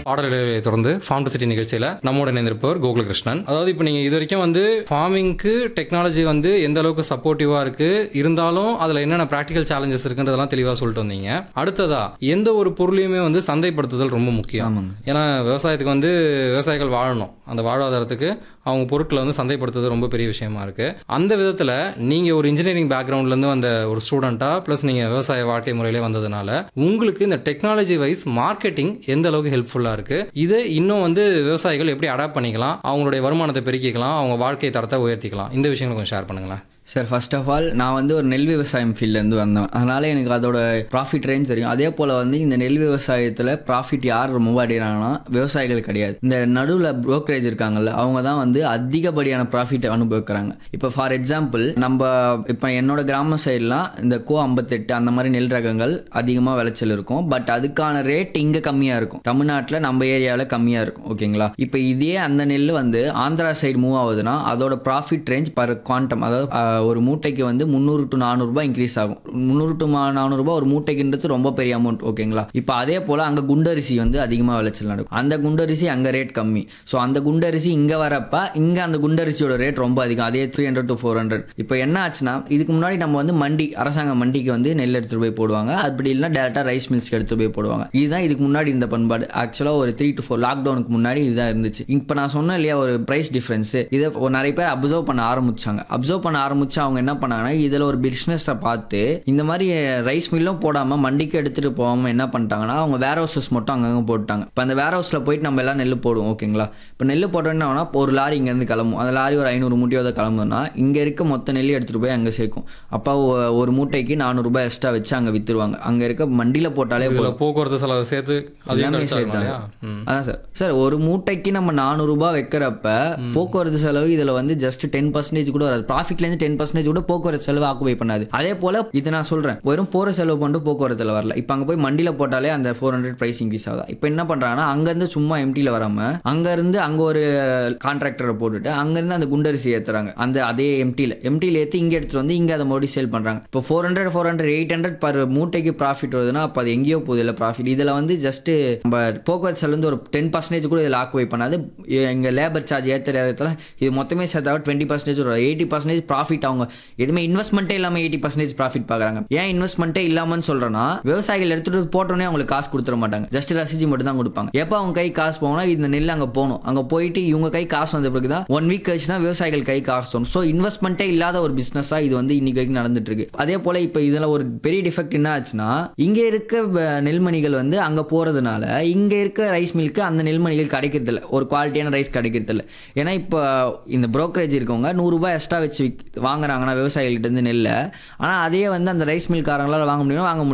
பாடல் இடைவெளியை தொடர்ந்து ஃபார்ம் சிட்டி நிகழ்ச்சியில் நம்மோட இணைந்திருப்பவர் கோகுலகிருஷ்ணன் அதாவது இப்போ நீங்கள் இது வரைக்கும் வந்து ஃபார்மிங்க்கு டெக்னாலஜி வந்து எந்த அளவுக்கு சப்போர்ட்டிவாக இருக்கு இருந்தாலும் அதில் என்னென்ன ப்ராக்டிக்கல் சேலஞ்சஸ் இருக்குன்றதெல்லாம் தெளிவாக சொல்லிட்டு வந்தீங்க அடுத்ததா எந்த ஒரு பொருளையுமே வந்து சந்தைப்படுத்துதல் ரொம்ப முக்கியம் ஆமாங்க ஏன்னா விவசாயத்துக்கு வந்து விவசாயிகள் வாழணும் அந்த வாழ்வாதாரத்துக்கு அவங்க பொருட்களை வந்து சந்தைப்படுத்துறது ரொம்ப பெரிய விஷயமா இருக்கு அந்த விதத்தில் நீங்கள் ஒரு இன்ஜினியரிங் பேக்ரவுண்ட்லேருந்து வந்த ஒரு ஸ்டூடெண்ட்டாக ப்ளஸ் நீங்கள் விவசாய வாழ்க்கை முறையிலே வந்ததுனால உங்களுக்கு இந்த டெக்னாலஜி வைஸ் மார்க்கெட்டிங் எந்த அளவுக்கு ஹெல்ப்ஃபுல்லாக இருக்கு இதை இன்னும் வந்து விவசாயிகள் எப்படி அடாப்ட் பண்ணிக்கலாம் அவங்களுடைய வருமானத்தை பெருக்கிக்கலாம் அவங்க வாழ்க்கை தரத்தை உயர்த்திக்கலாம் இந்த விஷயங்களை கொஞ்சம் ஷேர் பண்ணுங்களேன் சார் ஃபர்ஸ்ட் ஆஃப் ஆல் நான் வந்து ஒரு நெல் விவசாயம் ஃபீல்ட்லேருந்து வந்தேன் அதனால் எனக்கு அதோட ப்ராஃபிட் ரேஞ்ச் தெரியும் அதே போல் வந்து இந்த நெல் விவசாயத்தில் ப்ராஃபிட் யார் ரொம்ப அடைகிறாங்கன்னா விவசாயிகள் கிடையாது இந்த நடுவில் brokerage இருக்காங்கல்ல அவங்க தான் வந்து அதிகப்படியான ப்ராஃபிட் அனுபவிக்கிறாங்க இப்போ ஃபார் எக்ஸாம்பிள் நம்ம இப்போ என்னோட கிராம சைட்லாம் இந்த கோ ஐம்பத்தெட்டு அந்த மாதிரி நெல் ரகங்கள் அதிகமாக விளைச்சல் இருக்கும் பட் அதுக்கான ரேட் இங்கே கம்மியாக இருக்கும் தமிழ்நாட்டில் நம்ம ஏரியாவில் கம்மியாக இருக்கும் ஓகேங்களா இப்போ இதே அந்த நெல் வந்து ஆந்திரா சைடு மூவ் ஆகுதுன்னா அதோட ப்ராஃபிட் ரேஞ்ச் பர் குவாண்டம் அதாவது ஆஹ், ஒரு மூட்டைக்கு வந்து முந்நூறு டு நானூறுரூபா இன்க்ரீஸ் ஆகும் முந்நூறு டு நானூறுரூபா ஒரு மூட்டைக்குன்றது ரொம்ப பெரிய அமௌண்ட் ஓகேங்களா இப்போ அதே போல் அங்கே குண்டரிசி வந்து அதிகமாக விளைச்சல் நடக்கும் அந்த குண்டரிசி அங்கே ரேட் கம்மி ஸோ அந்த குண்டரிசி இங்கே வரப்ப இங்கே அந்த குண்டரிசியோட ரேட் ரொம்ப அதிகம் அதே three hundred to four hundred இப்போ என்ன ஆச்சுன்னா இதுக்கு முன்னாடி நம்ம வந்து மண்டி அரசாங்க மண்டிக்கு வந்து நெல் எடுத்துகிட்டு போய் போடுவாங்க அப்படி இல்லைனா டேரெக்டாக ரைஸ் மில்ஸ்க்கு எடுத்து போய் போடுவாங்க இதுதான் இதுக்கு முன்னாடி இந்த பண்பாடு ஆக்சுவலாக ஒரு த்ரீ டு ஃபோர் லாக்டவுனுக்கு முன்னாடி இதுதான் இருந்துச்சு இப்போ நான் சொன்னேன் இல்லையா ஒரு ப்ரைஸ் டிஃப்ரென்ஸு இதை ஒரு நிறைய பேர் அப்சர்வ் பண்ண ஆரம்பிச்சாங்க அப்சர்வ் பண்ண ஆரம்பிச்சு அவங்க என்ன பண்ணாங்கன்னா இதில் ஒரு பிஸ்னஸை பார்த்து இந்த மாதிரி ரைஸ் மில்லும் போடாமல் மண்டிக்கு எடுத்துகிட்டு போகாமல் என்ன பண்ணிட்டாங்கன்னா அவங்க வேர் ஹவுசஸ் மட்டும் அங்கங்கே போட்டாங்க இப்போ அந்த வேர் ஹவுஸில் போயிட்டு நம்ம எல்லாம் நெல் போடுவோம் ஓகேங்களா இப்போ நெல் போட்டோன்னா ஒரு லாரி இங்கேருந்து கிளம்பும் அந்த லாரி ஒரு ஐநூறு மூட்டையோட கிளம்புனா இங்கே இருக்க மொத்த நெல் எடுத்துகிட்டு போய் அங்கே சேர்க்கும் அப்போ ஒ- ஒரு மூட்டைக்கு நானூறுரூபா எக்ஸ்ட்ரா வச்சு அங்கே விற்றுருவாங்க அங்கே இருக்க மண்டியில் போட்டாலே போதும் இதில் போக்குவரத்து செலவு சேர்த்து அதையும் எல்லாமே கழிச்சாகணும் சேர்த்தாங்க. இல்லையா ம் அதான் சார் சார் ஒரு மூட்டைக்கு நம்ம நானூறுரூபா வைக்கிறப்ப போக்குவரத்து செலவு இதில் வந்து ஜஸ்ட் டென் பர்சன்டேஜ் கூட வராது ப்ராஃபிட்லேருந்து டென் பர்சன்டேஜ் கூட போக்குவரத்து செலவு ஆக்குபை பண்ணாது அதே போல் இது நான் சொல்கிறேன் வெறும் போகிற செலவு பண்ணிட்டு போக்குவரத்தில் வரல இப்போ அங்கே போய் மண்டியில் போட்டாலே அந்த ஃபோர் ஹண்ட்ரட் ப்ரைஸ் இன்க்ரீஸ் ஆகுதா இப்போ என்ன பண்ணுறாங்கன்னா அங்கேருந்து சும்மா எம்டியில் வராமல் அங்கேருந்து அங்கே ஒரு கான்ட்ராக்டரை போட்டுட்டு அங்கேருந்து அந்த குண்டரிசி ஏற்றுறாங்க அந்த அதே எம்டியில் எம்டியில் ஏற்றி இங்கே எடுத்துகிட்டு வந்து இங்கே அதை மறுபடியும் சேல் பண்ணுறாங்க இப்போ four hundred four hundred eight hundred per மூட்டைக்கு ப்ராஃபிட் வருதுன்னா அப்போ அது எங்கேயோ போகுது இல்லை ப்ராஃபிட் இதில் வந்து ஜஸ்ட் நம்ம போக்குவரத்து செலவு வந்து ஒரு டென் பர்சன்டேஜ் கூட இதில் ஆக்குவை பண்ணாது எங்கள் லேபர் சார்ஜ் ஏற்ற இடத்துல இது மொத்தமே சேர்த்தா டுவெண்ட்டி பர்சன்டேஜ் ஒரு எயிட்டி பர்சன்டேஜ் ப்ராஃபிட் அவங்க எதுவுமே இன்வெஸ்ட்மெண்ட்டே இல்லாமல் எயிட்டி பர்சன்டேஜ் ப்ராஃபிட் பார்க்குறாங்க ஏன் இன்வெஸ்ட்மெண்ட்டே இல்லாமன்னு சொல்கிறேன்னா விவசாயிகள் எடுத்துட்டு வந்து போட்டோன்னே அவங்களுக்கு காசு கொடுத்துட மாட்டாங்க ஜஸ்ட் ரசிச்சு மட்டும் தான் கொடுப்பாங்க எப்போ அவங்க கை காசு போகணும்னா இந்த நெல் அங்கே போகணும் அங்கே போயிட்டு இவங்க கை காசு வந்த பிறகு தான் ஒன் வீக் கழிச்சு தான் விவசாயிகள் கை காசு வரும் ஸோ இன்வெஸ்ட்மெண்ட்டே இல்லாத ஒரு பிஸ்னஸாக இது வந்து இன்னைக்கு வரைக்கும் நடந்துட்டு இருக்கு அதே போல் இப்போ இதில் ஒரு பெரிய டிஃபெக்ட் என்ன ஆச்சுன்னா இங்கே இருக்க வ- நெல்மணிகள் வந்து அங்கே போகிறதுனால இங்கே இருக்க ரைஸ் மில்க்கு அந்த நெல்மணிகள் கிடைக்கிறது இல்ல ஒரு குவாலிட்டியான ரைஸ் கிடைக்கிறது இல்ல ஏன்னா இப்போ இந்த brokerage இருக்கவங்க நூறுரூபா எக்ஸ்ட்ரா வச்சு விக்- வாங்குறாங்கன்னா விவசாயிகள்கிட்ட இருந்து நெல்லை ஆனால் அதே வந்து அந்த ரைஸ் மில்காரங்களால் வாங்க முடியும் வாங்க முடியும்